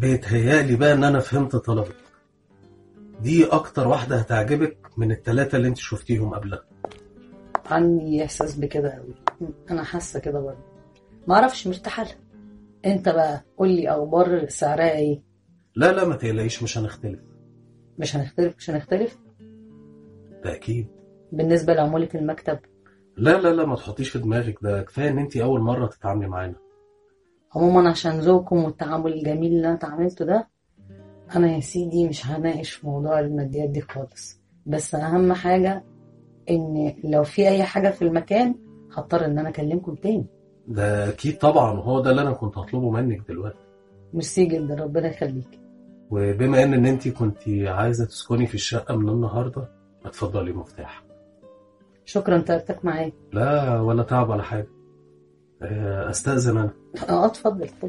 بيتهيألي بقى ان انا فهمت طلبك دي اكتر واحدة هتعجبك من التلاتة اللي انت شفتيهم قبلها عندي احساس بكده قوي انا حاسه كده برضه ما اعرفش مرتاحه لها انت بقى قول لي اخبار سعرها ايه لا لا ما تقلقيش مش هنختلف مش هنختلف مش هنختلف ده اكيد بالنسبه لعموله المكتب لا لا لا ما تحطيش في دماغك ده كفاية ان انت اول مرة تتعاملي معانا عموما عشان ذوقكم والتعامل الجميل اللي انا اتعاملته ده انا يا سيدي مش هناقش في موضوع الماديات دي خالص بس اهم حاجه ان لو في اي حاجه في المكان هضطر ان انا اكلمكم تاني ده اكيد طبعا وهو ده اللي انا كنت هطلبه منك دلوقتي ميرسي جدا ربنا يخليك وبما ان ان انت كنت عايزة تسكني في الشقة من النهاردة اتفضلي مفتاح شكرا تعبتك معايا لا ولا تعب ولا حاجة آه، استأذن انا اه اتفضل اتفضل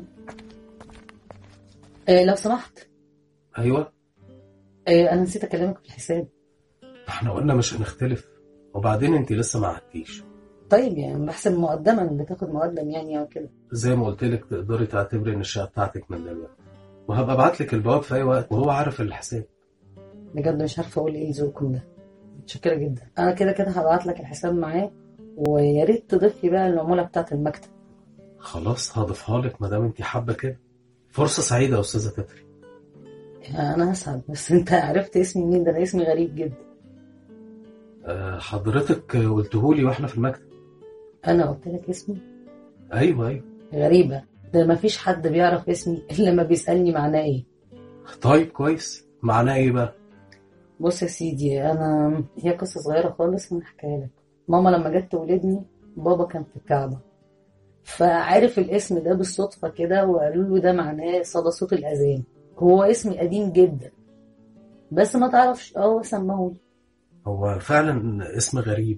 آه لو سمحت ايوه آه انا نسيت اكلمك في الحساب احنا قلنا مش هنختلف وبعدين انت لسه ما قعدتيش طيب يعني بحسب مقدما بتاخد مقدم يعني او كده زي ما قلت لك تقدري تعتبري ان الشقه بتاعتك من دلوقتي وهبقى ابعت لك الجواب في اي وقت وهو عارف الحساب بجد مش عارفه اقول ايه ذوقكم ده متشكره جدا انا كده كده هبعت لك الحساب معاه ويا ريت تضيف لي بقى العموله بتاعه المكتب خلاص هضيفها لك ما دام انت حابه كده فرصه سعيده يا استاذه تتري انا هسعد بس انت عرفت اسمي مين ده انا اسمي غريب جدا أه حضرتك قلتهولي واحنا في المكتب انا قلت لك اسمي ايوه ايوه غريبه ده مفيش حد بيعرف اسمي الا لما بيسالني معناه ايه طيب كويس معناه ايه بقى بص يا سيدي انا هي قصه صغيره خالص انا هحكيها لك ماما لما جت تولدني بابا كان في الكعبه فعرف الاسم ده بالصدفه كده وقالوا له ده معناه صدى صوت الاذان هو اسمي قديم جدا بس ما تعرفش اه سماهولي هو فعلا اسم غريب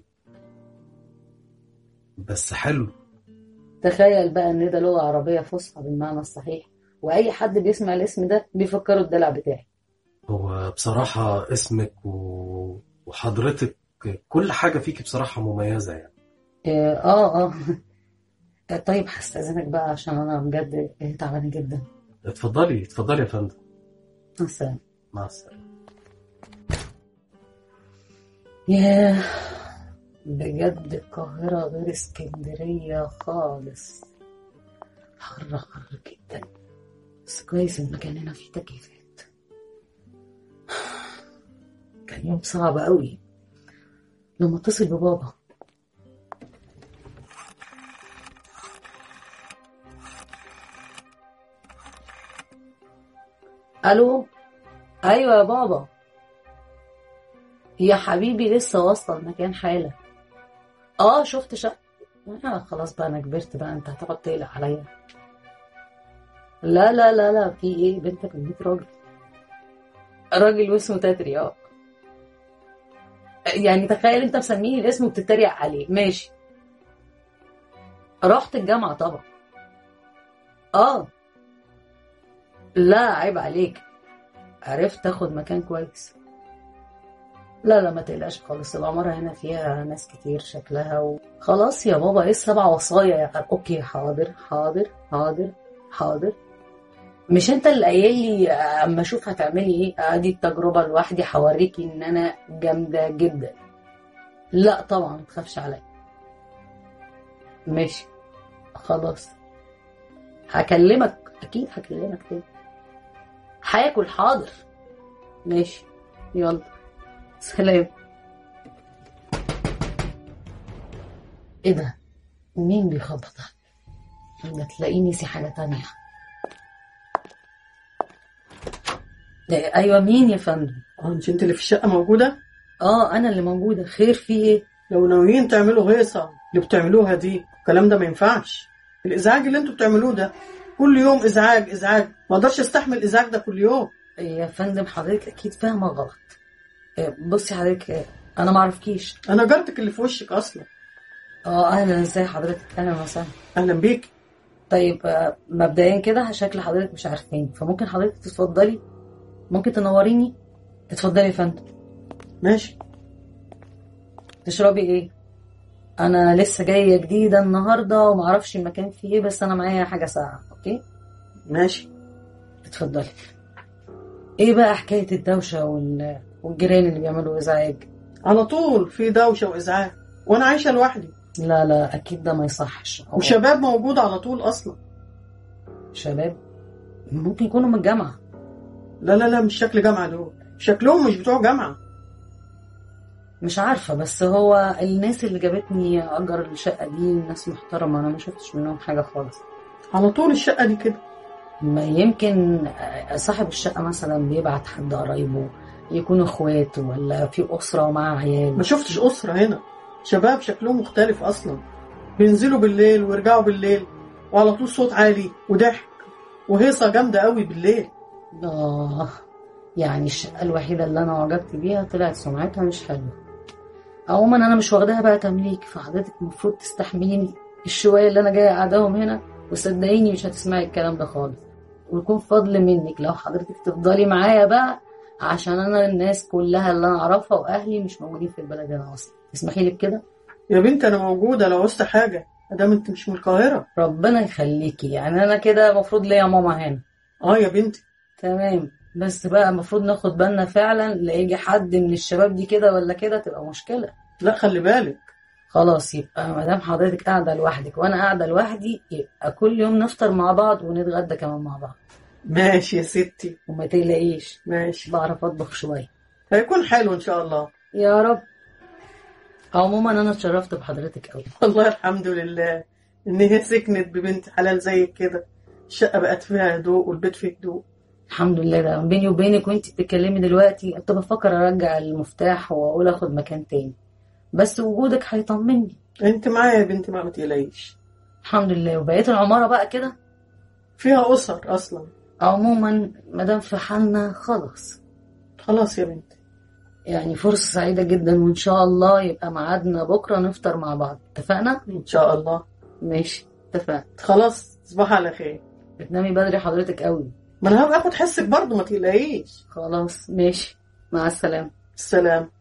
بس حلو تخيل بقى ان ده لغه عربيه فصحى بالمعنى الصحيح واي حد بيسمع الاسم ده بيفكره الدلع بتاعي هو بصراحه اسمك و... وحضرتك كل حاجه فيكي بصراحه مميزه يعني اه اه, آه. طيب هستأذنك بقى عشان انا بجد تعبانه جدا اتفضلي اتفضلي يا فندم مع السلامه مع السلامه ياه بجد القاهرة غير اسكندرية خالص حر حر جدا بس كويس المكان هنا فيه تكييفات كان يوم صعب قوي لما اتصل ببابا الو ايوه يا بابا يا حبيبي لسه واصله المكان حالا اه شفت شقه آه خلاص بقى انا كبرت بقى انت هتقعد تقلق عليا لا لا لا لا في ايه بنتك بنت راجل راجل واسمه تاتري اه يعني تخيل انت مسميه الاسم وبتتريق عليه ماشي رحت الجامعة طبعا اه لا عيب عليك عرفت تاخد مكان كويس لا لا ما تقلقش خالص العمارة هنا فيها ناس كتير شكلها و... خلاص يا بابا ايه السبع وصايا يا اوكي حاضر حاضر حاضر حاضر مش انت اللي قايل لي اما اشوف هتعملي ايه ادي التجربة لوحدي هوريكي ان انا جامدة جدا لا طبعا متخافش عليا ماشي خلاص هكلمك اكيد هكلمك تاني هاكل حاضر ماشي يلا سلام ايه ده مين بيخبط ده تلاقيني نسي حاجة تانية ده ايوه مين يا فندم اه مش انت اللي في الشقة موجودة؟ اه انا اللي موجودة خير في ايه لو ناويين تعملوا هيصة اللي بتعملوها دي الكلام ده ما ينفعش الازعاج اللي انتوا بتعملوه ده كل يوم ازعاج ازعاج ما اقدرش استحمل الازعاج ده كل يوم يا فندم حضرتك اكيد فاهمة غلط إيه، بصي حضرتك إيه، انا ما اعرفكيش انا جارتك اللي في وشك اصلا اه اهلا ازاي حضرتك اهلا وسهلا اهلا بيك طيب آه، مبدئيا كده شكل حضرتك مش عارفين فممكن حضرتك تتفضلي ممكن تنوريني اتفضلي يا فندم ماشي تشربي ايه انا لسه جايه جديده النهارده ومعرفش المكان فيه ايه بس انا معايا حاجه ساقعه اوكي ماشي اتفضلي ايه بقى حكايه الدوشه وال... والجيران اللي بيعملوا ازعاج على طول في دوشه وازعاج وانا عايشه لوحدي لا لا اكيد ده ما يصحش هو وشباب موجود على طول اصلا شباب ممكن يكونوا من الجامعه لا لا لا مش شكل جامعه دول شكلهم مش بتوع جامعه مش عارفه بس هو الناس اللي جابتني اجر الشقه دي ناس محترمه انا ما شفتش منهم حاجه خالص على طول الشقه دي كده ما يمكن صاحب الشقه مثلا بيبعت حد قرايبه يكونوا اخوات ولا في اسره ومعاها عيال ما شفتش اسره هنا شباب شكلهم مختلف اصلا بينزلوا بالليل ويرجعوا بالليل وعلى طول صوت عالي وضحك وهيصه جامده قوي بالليل آه يعني الشقة الوحيدة اللي أنا وجدت بيها طلعت سمعتها مش حلوة عموما أنا مش واخداها بقى تمليك فحضرتك المفروض تستحمليني الشوية اللي أنا جاية قاعداهم هنا وصدقيني مش هتسمعي الكلام ده خالص ويكون فضل منك لو حضرتك تفضلي معايا بقى عشان أنا الناس كلها اللي أنا أعرفها وأهلي مش موجودين في البلد هنا أصلا تسمحي لي بكده يا بنت انا موجوده لو عوزت حاجه ادام انت مش من القاهره ربنا يخليكي يعني أنا كده المفروض ليا ماما هنا اه يا بنتي تمام بس بقى المفروض ناخد بالنا فعلا لا يجي حد من الشباب دي كده ولا كده تبقى مشكلة لا خلي بالك خلاص يبقى ما دام حضرتك قاعدة لوحدك وأنا قاعدة لوحدي يبقى كل يوم نفطر مع بعض ونتغدى كمان مع بعض ماشي يا ستي وما تقلقيش ماشي بعرف أطبخ شوية هيكون حلو ان شاء الله يا رب عموما أنا اتشرفت بحضرتك أوي والله الحمد لله ان هي سكنت ببنت حلال زيك كده الشقه بقت فيها هدوء والبيت فيه هدوء الحمد لله ده بيني وبينك وانت بتتكلمي دلوقتي كنت بفكر أرجع المفتاح وأقول أخد مكان تاني بس وجودك هيطمني انت معايا يا بنتي ما تقلقيش الحمد لله وبقيت العمارة بقى كده فيها اسر اصلا عموما مادام في حالنا خلاص خلاص يا بنتي يعني فرصة سعيدة جدا وإن شاء الله يبقى ميعادنا بكرة نفطر مع بعض اتفقنا؟ ان شاء الله ماشي اتفقنا خلاص تصبح على خير بتنامي بدري حضرتك قوي ما انا هبقى اخد حسك برضه ما تقلقيش خلاص ماشي مع السلامة السلام